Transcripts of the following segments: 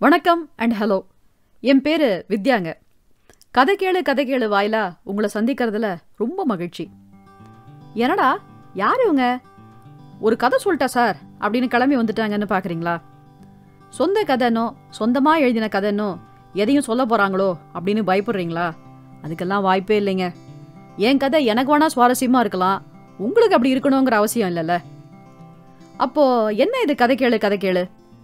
வணக்கம் and hello என் பேரு வித்யாங்க கதை கேளு கதை கேளு வாயிலா உங்களை சந்திக்கிறதுல ரொம்ப மகிழ்ச்சி என்னடா யார் இவங்க ஒரு கதை சொல்லிட்டா சார் அப்படின்னு கிளம்பி வந்துட்டாங்கன்னு பார்க்குறீங்களா சொந்த கதைனோ சொந்தமாக எழுதின கதைனோ எதையும் சொல்ல போகிறாங்களோ அப்படின்னு பயப்படுறீங்களா அதுக்கெல்லாம் வாய்ப்பே இல்லைங்க என் கதை எனக்கு வேணா சுவாரஸ்யமாக இருக்கலாம் உங்களுக்கு அப்படி இருக்கணுங்கிற அவசியம் இல்லைல்ல அப்போ என்ன இது கதை கேளு கதை கேளு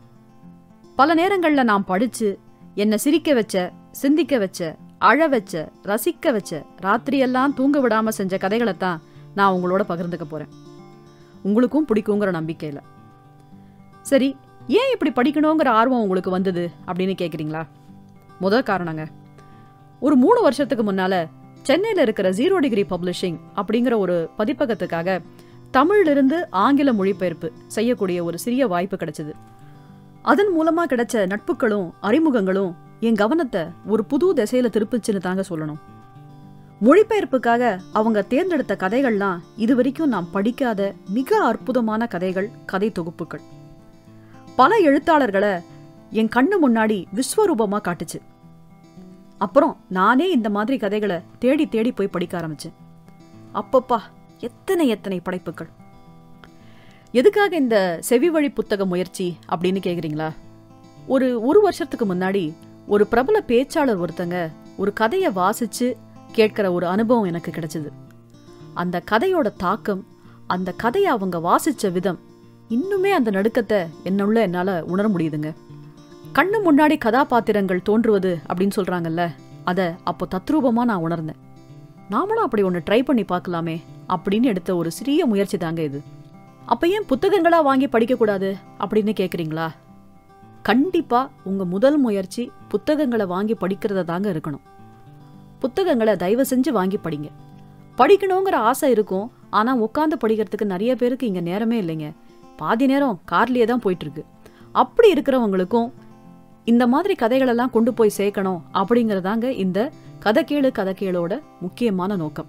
பல நேரங்களில் நான் படிச்சு என்னை சிரிக்க வச்ச சிந்திக்க வச்ச அழ வச்ச ரசிக்க வச்ச ராத்திரியெல்லாம் தூங்க விடாம செஞ்ச கதைகளை தான் நான் உங்களோட பகிர்ந்துக்க போறேன் உங்களுக்கும் பிடிக்குங்கிற நம்பிக்கையில் சரி ஏன் இப்படி படிக்கணுங்கிற ஆர்வம் உங்களுக்கு வந்தது அப்படின்னு கேட்குறீங்களா முதல் காரணங்க ஒரு மூணு வருஷத்துக்கு முன்னால சென்னையில் இருக்கிற ஜீரோ டிகிரி பப்ளிஷிங் அப்படிங்கிற ஒரு பதிப்பகத்துக்காக தமிழிலிருந்து ஆங்கில மொழிபெயர்ப்பு செய்யக்கூடிய ஒரு சிறிய வாய்ப்பு கிடைச்சது அதன் மூலமா கிடைச்ச நட்புகளும் அறிமுகங்களும் என் கவனத்தை ஒரு புது திசையில திருப்பிச்சுன்னு தாங்க சொல்லணும் மொழிபெயர்ப்புக்காக அவங்க தேர்ந்தெடுத்த கதைகள்லாம் இதுவரைக்கும் நான் படிக்காத மிக அற்புதமான கதைகள் கதை தொகுப்புகள் பல எழுத்தாளர்களை என் கண்ணு முன்னாடி விஸ்வரூபமா காட்டுச்சு அப்புறம் நானே இந்த மாதிரி கதைகளை தேடி தேடி போய் படிக்க ஆரம்பிச்சேன் அப்பப்பா எத்தனை எத்தனை படைப்புகள் எதுக்காக இந்த செவி வழி புத்தக முயற்சி அப்படின்னு கேக்குறீங்களா ஒரு ஒரு வருஷத்துக்கு முன்னாடி ஒரு பிரபல பேச்சாளர் ஒருத்தங்க ஒரு கதையை வாசிச்சு கேட்கிற ஒரு அனுபவம் எனக்கு கிடைச்சது அந்த கதையோட தாக்கம் அந்த கதையை அவங்க வாசிச்ச விதம் இன்னுமே அந்த நடுக்கத்தை என்னுள்ள என்னால உணர முடியுதுங்க கண்ணு முன்னாடி கதாபாத்திரங்கள் தோன்றுவது அப்படின்னு சொல்றாங்கல்ல அத அப்போ தத்ரூபமா நான் உணர்ந்தேன் நாமளும் அப்படி ஒன்று ட்ரை பண்ணி பார்க்கலாமே அப்படின்னு எடுத்த ஒரு சிறிய முயற்சி தாங்க இது அப்ப ஏன் புத்தகங்களா வாங்கி படிக்க கூடாது அப்படின்னு கேக்குறீங்களா கண்டிப்பா உங்க முதல் முயற்சி புத்தகங்களை வாங்கி படிக்கிறதா தாங்க இருக்கணும் புத்தகங்களை தயவு செஞ்சு வாங்கி படிங்க படிக்கணுங்கிற ஆசை இருக்கும் ஆனா உட்காந்து படிக்கிறதுக்கு நிறைய பேருக்கு இங்க நேரமே இல்லைங்க பாதி நேரம் கார்லயே தான் போயிட்டு இருக்கு அப்படி இருக்கிறவங்களுக்கும் இந்த மாதிரி கதைகளெல்லாம் கொண்டு போய் சேர்க்கணும் அப்படிங்கறதாங்க இந்த கதை கேளு கதை கேளோட முக்கியமான நோக்கம்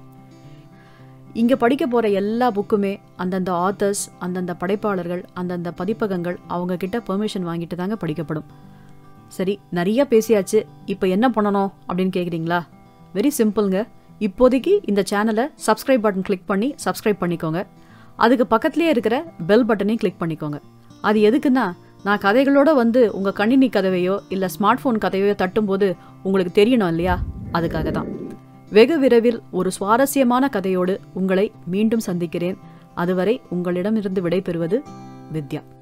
இங்க படிக்க போற எல்லா புக்குமே அந்தந்த ஆத்தர்ஸ் அந்தந்த படைப்பாளர்கள் அந்தந்த பதிப்பகங்கள் அவங்க கிட்ட பெர்மிஷன் வாங்கிட்டு தாங்க படிக்கப்படும் சரி நிறைய பேசியாச்சு இப்போ என்ன பண்ணணும் அப்படின்னு கேக்குறீங்களா வெரி சிம்பிள்ங்க இப்போதைக்கு இந்த சேனலை சப்ஸ்கிரைப் பட்டன் கிளிக் பண்ணி சப்ஸ்கிரைப் பண்ணிக்கோங்க அதுக்கு பக்கத்துலேயே இருக்கிற பெல் பட்டனையும் கிளிக் பண்ணிக்கோங்க அது எதுக்குன்னா நான் கதைகளோட வந்து உங்க கணினி கதவையோ இல்ல ஸ்மார்ட் போன் கதையோ தட்டும்போது உங்களுக்கு தெரியணும் இல்லையா அதுக்காக தான் வெகு விரைவில் ஒரு சுவாரஸ்யமான கதையோடு உங்களை மீண்டும் சந்திக்கிறேன் அதுவரை உங்களிடமிருந்து விடைபெறுவது வித்யா